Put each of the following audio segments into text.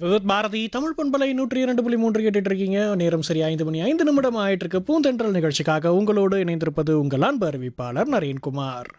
விவித் பாரதி தமிழ் பண்பலை நூற்றி இரண்டு புள்ளி மூன்று கேட்டுட்டு இருக்கீங்க நேரம் சரி ஐந்து மணி ஐந்து நிமிடம் ஆயிட்டு இருக்கு பூந்தென்றல் நிகழ்ச்சிக்காக உங்களோடு இணைந்திருப்பது உங்கள் அன்பு அறிவிப்பாளர் நரேன்குமார்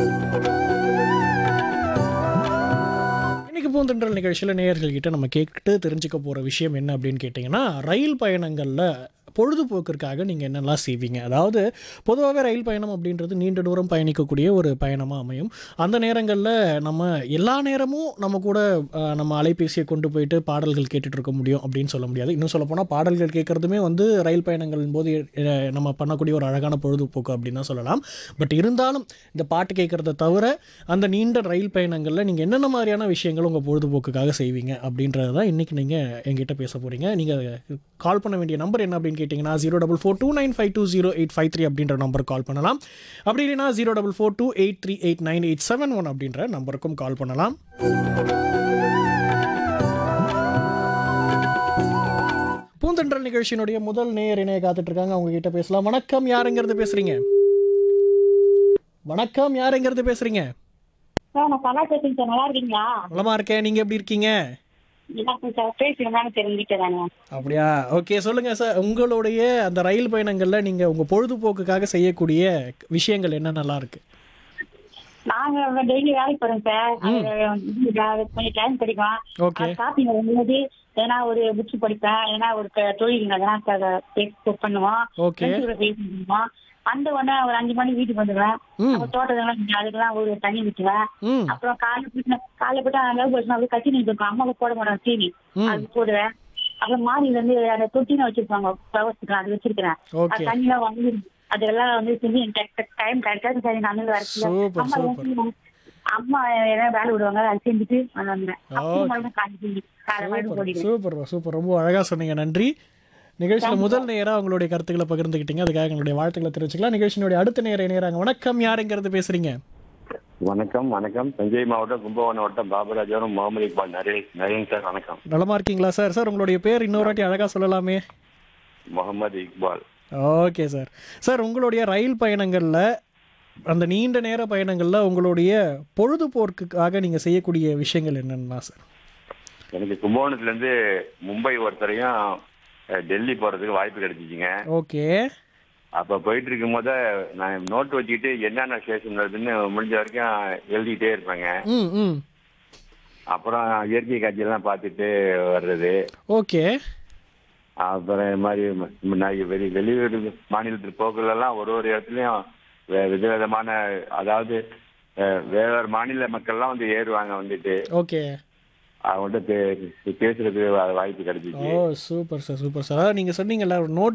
இன்னைக்கு பூந்தென்றல் நிகழ்ச்சியில் நேயர்கள்கிட்ட நம்ம கேட்டு தெரிஞ்சுக்க போகிற விஷயம் என்ன அப்படின்னு கேட்டிங்கன்னா ரயில் பயணங்களில் பொழுதுபோக்கிற்காக நீங்கள் என்னெல்லாம் செய்வீங்க அதாவது பொதுவாகவே ரயில் பயணம் அப்படின்றது நீண்ட தூரம் பயணிக்கக்கூடிய ஒரு பயணமாக அமையும் அந்த நேரங்களில் நம்ம எல்லா நேரமும் நம்ம கூட அஹ், நம்ம அலைபேசியை கொண்டு போயிட்டு பாடல்கள் கேட்டுட்டு இருக்க முடியும் அப்படின்னு சொல்ல முடியாது இன்னும் சொல்லப்போனால் பாடல்கள் கேட்குறதுமே வந்து ரயில் பயணங்களின் போது அஹ், நம்ம பண்ணக்கூடிய ஒரு அழகான பொழுதுபோக்கு அப்படின்னு தான் சொல்லலாம் பட் இருந்தாலும் இந்த பாட்டு கேட்குறத தவிர அந்த நீண்ட ரயில் பயணங்களில் நீங்கள் என்னென்ன மாதிரியான விஷயங்கள் உங்கள் பொழுதுபோக்குக்காக செய்வீங்க அப்படின்றது தான் இன்றைக்கி நீங்கள் என்கிட்ட பேச போகிறீங்க நீங்கள் கால் பண்ண வேண்டிய நம்பர் என்ன அப்படின்னு கேட்டிங்கன்னா zero double four two nine five two zero eight five three அப்படின்ற நம்பருக்கு கால் பண்ணலாம் அப்படி இல்லைன்னா zero double four two eight three eight nine eight seven one அப்படின்ற நம்பருக்கும் கால் பண்ணலாம் பூந்தென்றல் நிகழ்ச்சியினுடைய முதல் நேயர் இணைய காத்துட்டு இருக்காங்க அவங்க கிட்ட பேசலாம் வணக்கம் யாருங்கிறது பேசுறீங்க வணக்கம் யாருங்கிறது பேசுறீங்க சார் நான் கலா பேசுறேன் சார் நல்லா இருக்கீங்களா நலமா இருக்கேன் நீங்க எப்படி இருக்கீங்க எனக்கு சார் பேசுறேன் தெரிஞ்சுக்கிட்டேன் அப்படியா ஓகே சொல்லுங்க சார் உங்களுடைய அந்த ரயில் பயணங்கள்ல நீங்க உங்க பொழுதுபோக்குக்காக செய்யக்கூடிய விஷயங்கள் என்ன நல்லா இருக்கு நாங்க டெய்லி வேலைக்கு போறோம் சார் அது கொஞ்சம் டைம் கிடைக்கும் ஓகே ஷாப்பிங் வரும்போது ஏன்னா ஒரு புக்ஸ் படிப்பேன் ஏன்னா ஒரு க- தொழில் அதெல்லாம் புக் பண்ணுவோம் ஓகே friends கூட பேசி பண்ணுவோம் அந்த உடனே ஒரு அஞ்சு மணி வீட்டுக்கு வந்துடுவேன் ம் நம்ம தோட்டத்தெல்லாம் இங்க அதுக்கெல்லாம் ஒரு தண்ணி விட்டுவேன் ம் அப்புறம் காலைல போயிட்டு காலைல போயிட்டு லவ் பர்சன் அப்படியே கட்டி நிற்கும் அம்மாவுக்கு போட மாட்டோம் டிவி ம் அது போடுவேன் அப்புறம் மாடியில இருந்து அந்த தொட்டின வச்சிருப்பாங்க ஃப்ளவர்ஸ்க்கு அது வச்சிருக்கிறேன் ஓகே அது தண்ணிலாம் வாங்கி அதெல்லாம் வந்து செஞ்சு டைம் கிடைக்காது சரி நான் வந்து வரல சூப்பர் அம்மா சூப்பர் வந்து அம்மா ஏதாவது வேலை விடுவாங்க அது செஞ்சுட்டு நான் வந்தேன் அப்புறம் மறுபடியும் காலை செஞ்சு காலை மறுபடியும் போடுவேன் சூப்பர் சூப்பர் ரொம்ப அழகா சொன்னீங்க நன்றி நிகழ்ச்சியில் முதல் நேராக உங்களுடைய கருத்துக்களை பகிர்ந்துக்கிட்டீங்க அதுக்காக எங்களுடைய வாழ்த்துக்களை தெரிவிச்சுக்கலாம் நிகழ்ச்சியினுடைய அடுத்த நேர நேராங்க வணக்கம் யாருங்கிறது பேசுறீங்க வணக்கம் வணக்கம் தஞ்சை மாவட்டம் கும்பகோணம் மாவட்டம் பாபராஜபுரம் முகமது இக்பால் நரேன் நரேன் சார் வணக்கம் நலமா இருக்கீங்களா சார் சார் உங்களுடைய பேர் இன்னொரு வாட்டி அழகா சொல்லலாமே Mohammed Iqbal okay sir sir உங்களுடைய ரயில் பயணங்களில் அந்த நீண்ட நேர பயணங்களில் உங்களுடைய பொழுதுபோக்குக்காக நீங்கள் செய்யக்கூடிய விஷயங்கள் என்னென்னா சார் எனக்கு கும்பகோணத்துல இருந்து மும்பை ஒருத்தரையும் அஹ், டெல்லி போறதுக்கு வாய்ப்பு கிடைச்சிச்சுங்க ஓகே அப்ப போயிட்டு இருக்கும் போது நான் நோட் வச்சுக்கிட்டு என்னென்ன ஸ்டேஷன் வருதுன்னு முடிஞ்ச வரைக்கும் எழுதிக்கிட்டே இருப்பேங்க ம் ம் அப்புறம் இயற்கை காட்சியெல்லாம் பார்த்துட்டு வர்றது ஓகே அப்புறம் இது மாதிரி ம- நான் வெளி வெளியூர் மாநிலத்தில் போக்குலெல்லாம் ஒரு ஒரு இடத்துலையும் வே- விதவிதமான அதாவது அஹ், வேற வேற மாநில மக்கள்லாம் வந்து ஏறுவாங்க வந்துட்டு ஓகே அவங்கள்ட்ட பே பேசுறதுக்கு வா- வாய்ப்பு ஓ கிடைச்சிச்சு சூப்பர் சார் சூப்பர் சார் அதாவது நீங்கள் சொன்னீங்கல்ல நோட்